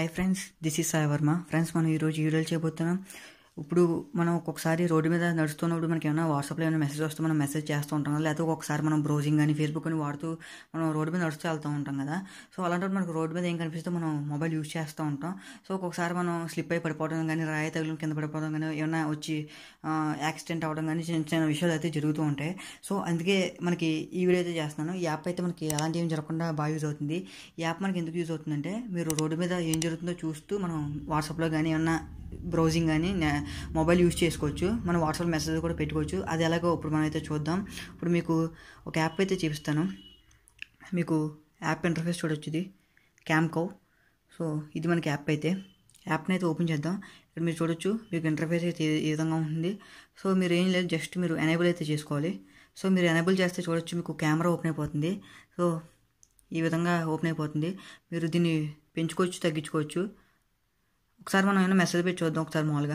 hi friends this is Sai Varma friends మనం ఈరోజు వీడియోలు చేయబోతున్నాం ఇప్పుడు మనం ఒక్కొక్కసారి రోడ్డు మీద నడుస్తున్నప్పుడు మనకి ఏమైనా వాట్సాప్లో ఏమైనా మెసేజ్ వస్తే మనం మెసేజ్ చేస్తూ ఉంటాం కదా లేకపోతే ఒక్కొక్కసారి మనం బ్రౌజింగ్ కానీ ఫేస్బుక్ అని వాడుతూ మనం రోడ్డు మీద నడుస్తూ వెళ్తూ ఉంటాం కదా సో అలాంటప్పుడు మనకు రోడ్డు మీద ఏం కనిపిస్తే మనం మొబైల్ యూజ్ చేస్తూ ఉంటాం సో ఒక్కొక్కసారి మనం స్లిప్ అయి పడిపోవడం కానీ రాయి తగిలి కింద పడిపోవడం కానీ ఏమైనా వచ్చి యాక్సిడెంట్ అవ్వడం కానీ చిన్న చిన్న విషయాలు అయితే జరుగుతూ ఉంటాయి సో అందుకే మనకి ఈ వీడియో అయితే చేస్తున్నాను ఈ యాప్ అయితే మనకి అలాంటి ఏం జరగకుండా బాగా యూజ్ అవుతుంది ఈ యాప్ మనకి ఎందుకు యూజ్ అవుతుందంటే మీరు రోడ్డు మీద ఏం జరుగుతుందో చూస్తూ మనం వాట్సాప్లో కానీ ఏమన్నా బ్రౌజింగ్ కానీ మొబైల్ యూజ్ చేసుకోవచ్చు మనం వాట్సాప్ మెసేజ్ కూడా పెట్టుకోవచ్చు అది ఎలాగో ఇప్పుడు మనం అయితే చూద్దాం ఇప్పుడు మీకు ఒక యాప్ అయితే చూపిస్తాను మీకు యాప్ ఇంటర్ఫేస్ చూడొచ్చు ఇది క్యామ్కో సో ఇది మనకి యాప్ అయితే యాప్ని అయితే ఓపెన్ చేద్దాం ఇక్కడ మీరు చూడొచ్చు మీకు ఇంటర్ఫేస్ అయితే ఈ విధంగా ఉంటుంది సో మీరు ఏం లేదు జస్ట్ మీరు ఎనేబుల్ అయితే చేసుకోవాలి సో మీరు ఎనేబుల్ చేస్తే చూడొచ్చు మీకు కెమెరా ఓపెన్ అయిపోతుంది సో ఈ విధంగా ఓపెన్ అయిపోతుంది మీరు దీన్ని పెంచుకోవచ్చు తగ్గించుకోవచ్చు ఒకసారి మనం ఏమైనా మెసేజ్ పెట్టి చూద్దాం ఒకసారి మామూలుగా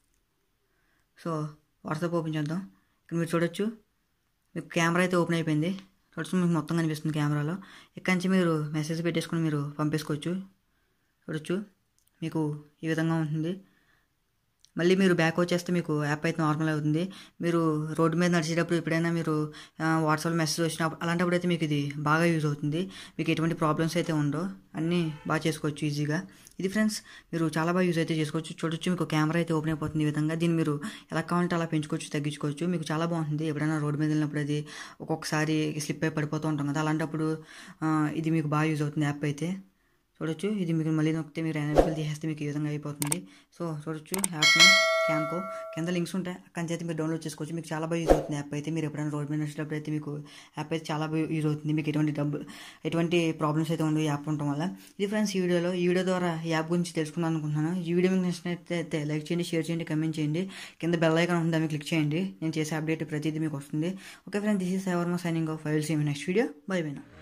సో వాట్సాప్ ఓపెన్ చేద్దాం ఇక్కడ మీరు చూడొచ్చు మీకు కెమెరా అయితే ఓపెన్ అయిపోయింది చూడొచ్చు మీకు మొత్తం కనిపిస్తుంది కెమెరాలో ఇక్కడి నుంచి మీరు మెసేజ్ పెట్టేసుకుని మీరు పంపేసుకోవచ్చు చూడొచ్చు మీకు ఈ విధంగా ఉంటుంది మళ్ళీ మీరు బ్యాక్ వచ్చేస్తే మీకు యాప్ అయితే నార్మల్ అవుతుంది మీరు రోడ్డు మీద నడిచేటప్పుడు ఎప్పుడైనా మీరు వాట్సాప్ మెసేజ్ వచ్చినప్పుడు అలాంటప్పుడు అయితే మీకు ఇది బాగా యూజ్ అవుతుంది మీకు ఎటువంటి ప్రాబ్లమ్స్ అయితే ఉండవు అన్నీ బాగా చేసుకోవచ్చు ఈజీగా ఇది ఫ్రెండ్స్ మీరు చాలా బాగా యూజ్ అయితే చేసుకోవచ్చు చూడొచ్చు మీకు కెమెరా అయితే ఓపెన్ అయిపోతుంది ఈ విధంగా దీన్ని మీరు ఎలా కావాలంటే అలా పెంచుకోవచ్చు తగ్గించుకోవచ్చు మీకు చాలా బాగుంటుంది ఎప్పుడైనా రోడ్డు మీద వెళ్ళినప్పుడు అది ఒక్కొక్కసారి స్లిప్ అయి పడిపోతూ ఉంటాం కదా అలాంటప్పుడు ఇది మీకు బాగా యూజ్ అవుతుంది యాప్ అయితే చూడొచ్చు ఇది మీకు మళ్ళీ నొక్కితే మీరు ఎనేబుల్ చేసేస్తే మీకు ఈ విధంగా అయిపోతుంది సో చూడొచ్చు యాప్ని క్యాంకో కింద లింక్స్ ఉంటాయి అక్కడి నుంచి అయితే మీరు డౌన్లోడ్ చేసుకోవచ్చు మీకు చాలా బాగా యూజ్ అవుతుంది యాప్ అయితే మీరు ఎప్పుడైనా రోడ్ మీద నడిచేటప్పుడు అయితే మీకు యాప్ అయితే చాలా బాగా యూజ్ అవుతుంది మీకు ఎటువంటి డబ్బు ఎటువంటి ప్రాబ్లమ్స్ అయితే ఉండవు యాప్ ఉండటం వల్ల ఇది ఫ్రెండ్స్ ఈ వీడియోలో ఈ వీడియో ద్వారా ఈ యాప్ గురించి తెలుసుకుందాం అనుకుంటున్నాను ఈ వీడియో మీకు నచ్చినట్లయితే లైక్ చేయండి షేర్ చేయండి కమెంట్ చేయండి కింద బెల్ ఐకాన్ ఉంటుంది దాన్ని క్లిక్ చేయండి నేను చేసే అప్డేట్ ప్రతిదీ మీకు వస్తుంది okay friends this is ever signing off I will see next video bye by